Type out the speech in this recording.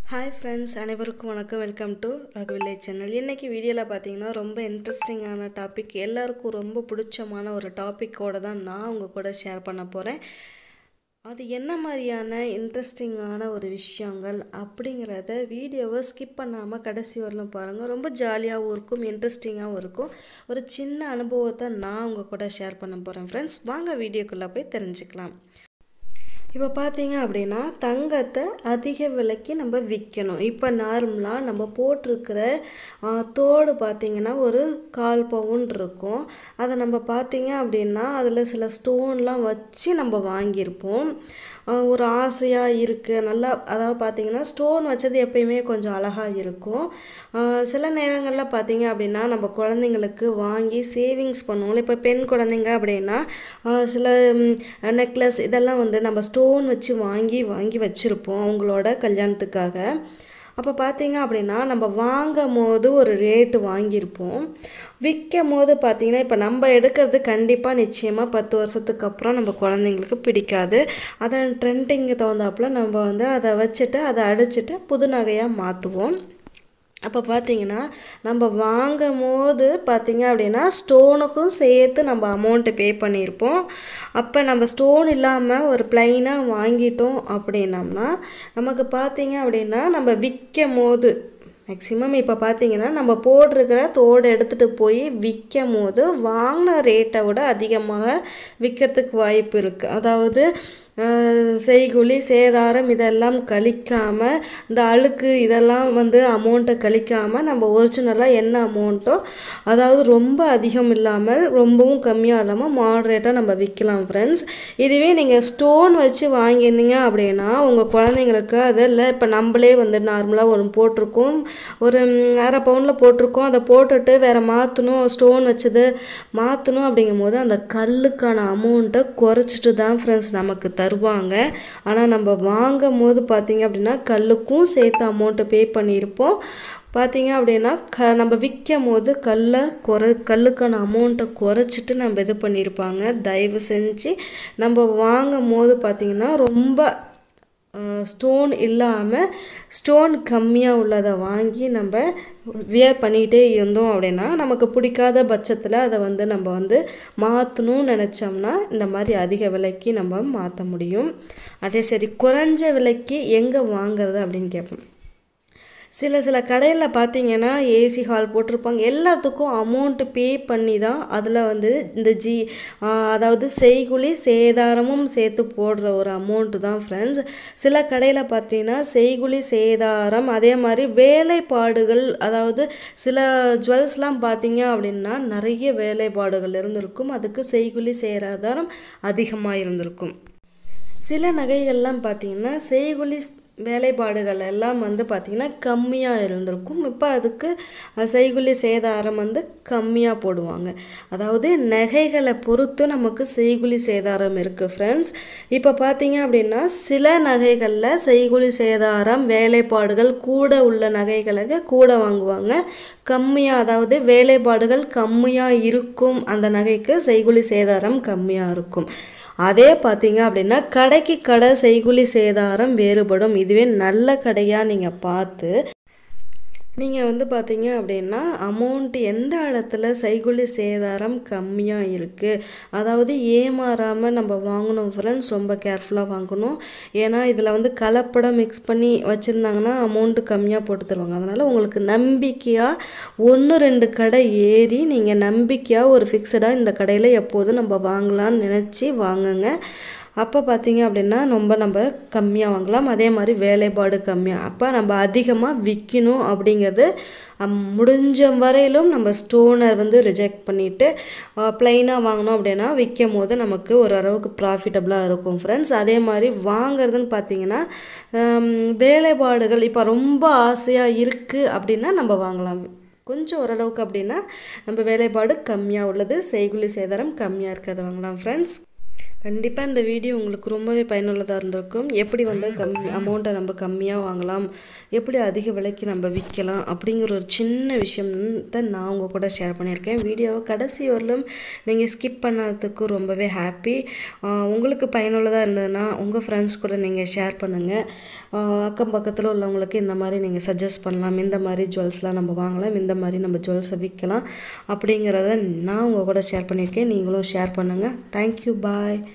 hi friends அனைவருக்கும் வணக்கம் welcome to ரகுவில்லை channel இன்றைக்கி வீடியோவில் பார்த்தீங்கன்னா ரொம்ப இன்ட்ரெஸ்டிங்கான டாபிக் எல்லாருக்கும் ரொம்ப பிடிச்சமான ஒரு டாப்பிக்கோடு தான் நான் உங்கள் கூட ஷேர் பண்ண போகிறேன் அது என்ன மாதிரியான இன்ட்ரெஸ்டிங்கான ஒரு விஷயங்கள் அப்படிங்கிறத வீடியோவை ஸ்கிப் பண்ணாமல் கடைசி வரலும் பாருங்கள் ரொம்ப ஜாலியாகவும் இருக்கும் இன்ட்ரெஸ்டிங்காகவும் இருக்கும் ஒரு சின்ன அனுபவத்தை நான் உங்கள் கூட ஷேர் பண்ண போகிறேன் ஃப்ரெண்ட்ஸ் வாங்க வீடியோக்குள்ளே போய் தெரிஞ்சுக்கலாம் இப்போ பார்த்தீங்க அப்படின்னா தங்கத்தை அதிக விலைக்கு நம்ம விற்கணும் இப்போ நார்மலாக நம்ம போட்டிருக்கிற ஆ, தோடு பார்த்திங்கன்னா ஒரு கால் பவுன் இருக்கும் அதை நம்ம பார்த்தீங்க அப்படின்னா அதில் சில ஸ்டோன்லாம் வச்சு நம்ம வாங்கியிருப்போம் ஆ, ஒரு ஆசையாக இருக்குது நல்லா அதாவது பார்த்தீங்கன்னா ஸ்டோன் வச்சது எப்பயுமே கொஞ்சம் அழகாக இருக்கும் ஆ, சில நேரங்களில் பார்த்தீங்க அப்படின்னா நம்ம குழந்தைங்களுக்கு வாங்கி சேவிங்ஸ் பண்ணுவோம் இப்போ பெண் குழந்தைங்க அப்படின்னா ஆ, சில நெக்லஸ் இதெல்லாம் வந்து நம்ம ஸ்டோன் வச்சு வாங்கி வாங்கி வச்சுருப்போம் அவங்களோட கல்யாணத்துக்காக அப்போ பார்த்தீங்க அப்படின்னா நம்ம வாங்கும் போது ஒரு ரேட்டு வாங்கியிருப்போம் விற்கும் போது பார்த்தீங்கன்னா இப்போ நம்ம எடுக்கிறது கண்டிப்பாக நிச்சயமாக பத்து வருஷத்துக்கு அப்புறம் நம்ம குழந்தைங்களுக்கு பிடிக்காது அதன் ட்ரெண்டிங்கு தகுந்தாப்புல நம்ம வந்து அதை வச்சுட்டு அதை அடிச்சுட்டு புது நகையாக மாற்றுவோம் அப்போ பார்த்தீங்கன்னா நம்ம வாங்கும் போது பார்த்தீங்க அப்படின்னா ஸ்டோனுக்கும் சேர்த்து நம்ம அமௌண்ட்டு பே பண்ணியிருப்போம் அப்போ நம்ம ஸ்டோன் இல்லாமல் ஒரு ப்ளைனாக வாங்கிட்டோம் அப்படின்னம்னா நமக்கு பார்த்தீங்க அப்படின்னா நம்ம விற்கும் போது மேக்ஸிமம் இப்போ பார்த்தீங்கன்னா நம்ம போட்டிருக்கிற தோடு எடுத்துகிட்டு போய் விற்கும் போது வாங்கின ரேட்டை விட அதிகமாக விற்கிறதுக்கு வாய்ப்பு இருக்குது அதாவது அஹ், செய்குலி சேதாரம் இதெல்லாம் கழிக்காமல் இந்த அழுக்கு இதெல்லாம் வந்து அமௌண்ட்டை கழிக்காமல் நம்ம ஒரிஜினலாக என்ன அமௌண்ட்டோ அதாவது ரொம்ப அதிகம் இல்லாமல் ரொம்பவும் கம்மியாக இல்லாமல் மாடரேட்டாக நம்ம விற்கலாம் ஃப்ரெண்ட்ஸ் இதுவே நீங்கள் ஸ்டோன் வச்சு வாங்கியிருந்தீங்க அப்படின்னா உங்கள் குழந்தைங்களுக்கு அதில் இப்போ நம்மளே வந்து நார்மலாக ஒரு போட்டிருக்கோம் ஒரு ம், அரை பவுனில் போட்டிருக்கோம் அதை போட்டுட்டு வேறு மாற்றணும் ஸ்டோன் வச்சது மாற்றணும் அப்படிங்கும் போது அந்த கல்லுக்கான அமௌண்ட்டை குறைச்சிட்டு தான் ஃப்ரெண்ட்ஸ் நமக்கு தருவாங்க ஆனால் நம்ம வாங்கும் போது பார்த்தீங்க அப்படின்னா கல்லுக்கும் சேர்த்து அமௌண்ட்டு பே பண்ணியிருப்போம் பார்த்தீங்க அப்படின்னா க நம்ம விற்கும் போது கல்லை குறை கல்லுக்கான அமௌண்ட்டை குறைச்சிட்டு நம்ம இது பண்ணியிருப்பாங்க தயவு செஞ்சு நம்ம வாங்கும் போது பார்த்திங்கன்னா ரொம்ப ஸ்டோன் இல்லாமல் ஸ்டோன் கம்மியாக உள்ளதை வாங்கி நம்ம வியர் பண்ணிகிட்டே இருந்தோம் அப்படின்னா நமக்கு பிடிக்காத பட்சத்தில் அதை வந்து நம்ம வந்து மாற்றணும்னு நினச்சோம்னா இந்த மாதிரி அதிக விலைக்கு நம்ம மாற்ற முடியும் அதே சரி குறைஞ்ச விலைக்கு எங்கே வாங்குறது அப்படின்னு கேட்போம் சில சில கடையில் பார்த்தீங்கன்னா ஏசி ஹால் போட்டிருப்பாங்க எல்லாத்துக்கும் அமௌண்ட்டு பே பண்ணி தான் அதில் வந்து இந்த ஜி ஆ, அதாவது செய்குலி சேதாரமும் சேர்த்து போடுற ஒரு அமௌண்ட்டு தான் ஃப்ரெண்ட்ஸ் சில கடையில் பார்த்தீங்கன்னா செய்குலி சேதாரம் அதே மாதிரி வேலைப்பாடுகள் அதாவது சில ஜுவல்ஸ்லாம் பார்த்தீங்க அப்படின்னா நிறைய வேலைப்பாடுகள் இருந்திருக்கும் அதுக்கு செய்குலி சேதாரம் அதிகமாக இருந்திருக்கும் சில நகைகள்லாம் பார்த்தீங்கன்னா செய்குலி ஸ்- வேலைப்பாடுகள் எல்லாம் வந்து பார்த்திங்கன்னா கம்மியாக இருந்திருக்கும் இப்போ அதுக்கு அஹ், செய்குலி சேதாரம் வந்து கம்மியாக போடுவாங்க அதாவது நகைகளை பொறுத்து நமக்கு செய்குலி சேதாரம் இருக்குது ஃப்ரெண்ட்ஸ் இப்போ பார்த்தீங்க அப்படின்னா சில நகைகளில் செய்குலி சேதாரம் வேலைப்பாடுகள் கூட உள்ள நகைகளுக்கு கூட வாங்குவாங்க கம்மியாக அதாவது வேலைப்பாடுகள் கம்மியாக இருக்கும் அந்த நகைக்கு செய்குலி சேதாரம் கம்மியாக இருக்கும் அதே பார்த்தீங்க அப்படின்னா கடைக்கு கடை செய்குலி சேதாரம் வேறுபடும் இதுவே நல்ல கடையாக நீங்கள் பார்த்து நீங்கள் வந்து பார்த்தீங்க அப்படின்னா அமௌண்ட் எந்த இடத்துல செய்குலி சேதாரம் கம்மியாக இருக்குது அதாவது ஏமாறாமல் நம்ம வாங்கணும் ஃப்ரெண்ட்ஸ் ரொம்ப கேர்ஃபுல்லாக வாங்கணும் ஏன்னா இதில் வந்து கலப்படம் மிக்ஸ் பண்ணி வச்சுருந்தாங்கன்னா அமௌண்ட்டு கம்மியாக போட்டு தருவாங்க அதனால் உங்களுக்கு நம்பிக்கையாக ஒன்று ரெண்டு கடை ஏறி நீங்கள் நம்பிக்கையாக ஒரு ஃபிக்ஸடாக இந்த கடையில் எப்போதும் நம்ம வாங்கலாம்னு நினச்சி வாங்குங்க அப்போ பார்த்தீங்க அப்படின்னா ரொம்ப நம்ம கம்மியாக வாங்கலாம் அதே மாதிரி வேலைப்பாடு கம்மியாக அப்போ நம்ம அதிகமாக விற்கணும் அப்படிங்கிறது அம், முடிஞ்ச வரையிலும் நம்ம ஸ்டோனர் வந்து ரிஜெக்ட் பண்ணிவிட்டு ப்ளைனாக வாங்கினோம் அப்படின்னா விற்கும் போது நமக்கு ஓரளவுக்கு ப்ராஃபிட்டபுளாக இருக்கும் ஃப்ரெண்ட்ஸ் அதே மாதிரி வாங்குறதுன்னு பார்த்தீங்கன்னா ஹம், வேலைப்பாடுகள் இப்போ ரொம்ப ஆசையாக இருக்குது அப்படின்னா நம்ம வாங்கலாம் கொஞ்சம் ஓரளவுக்கு அப்படின்னா நம்ம வேலைப்பாடு கம்மியாக உள்ளது செய்குலி சேதாரம் கம்மியாக இருக்கிறத வாங்கலாம் ஃப்ரெண்ட்ஸ் கண்டிப்பாக இந்த வீடியோ உங்களுக்கு ரொம்பவே பயனுள்ளதாக இருந்திருக்கும் எப்படி வந்து கம்மி அமௌண்ட்டை நம்ம கம்மியாக வாங்கலாம் எப்படி அதிக விலைக்கு நம்ம விற்கலாம் அப்படிங்கிற ஒரு சின்ன விஷயத்தை நான் உங்கள் கூட ஷேர் பண்ணியிருக்கேன் வீடியோவை கடைசி வரலும் நீங்கள் ஸ்கிப் பண்ணாததுக்கு ரொம்பவே ஹாப்பி உங்களுக்கு பயனுள்ளதாக இருந்ததுன்னா உங்கள் ஃப்ரெண்ட்ஸ் கூட நீங்கள் ஷேர் பண்ணுங்கள் அக்கம் பக்கத்தில் உள்ளவங்களுக்கு இந்த மாதிரி நீங்கள் சஜஸ்ட் பண்ணலாம் இந்த மாதிரி ஜுவல்ஸ்லாம் நம்ம வாங்கலாம் இந்த மாதிரி நம்ம ஜுவல்ஸை விற்கலாம் அப்படிங்கிறத நான் உங்கள் கூட ஷேர் பண்ணியிருக்கேன் நீங்களும் ஷேர் பண்ணுங்கள் தேங்க்யூ பாய்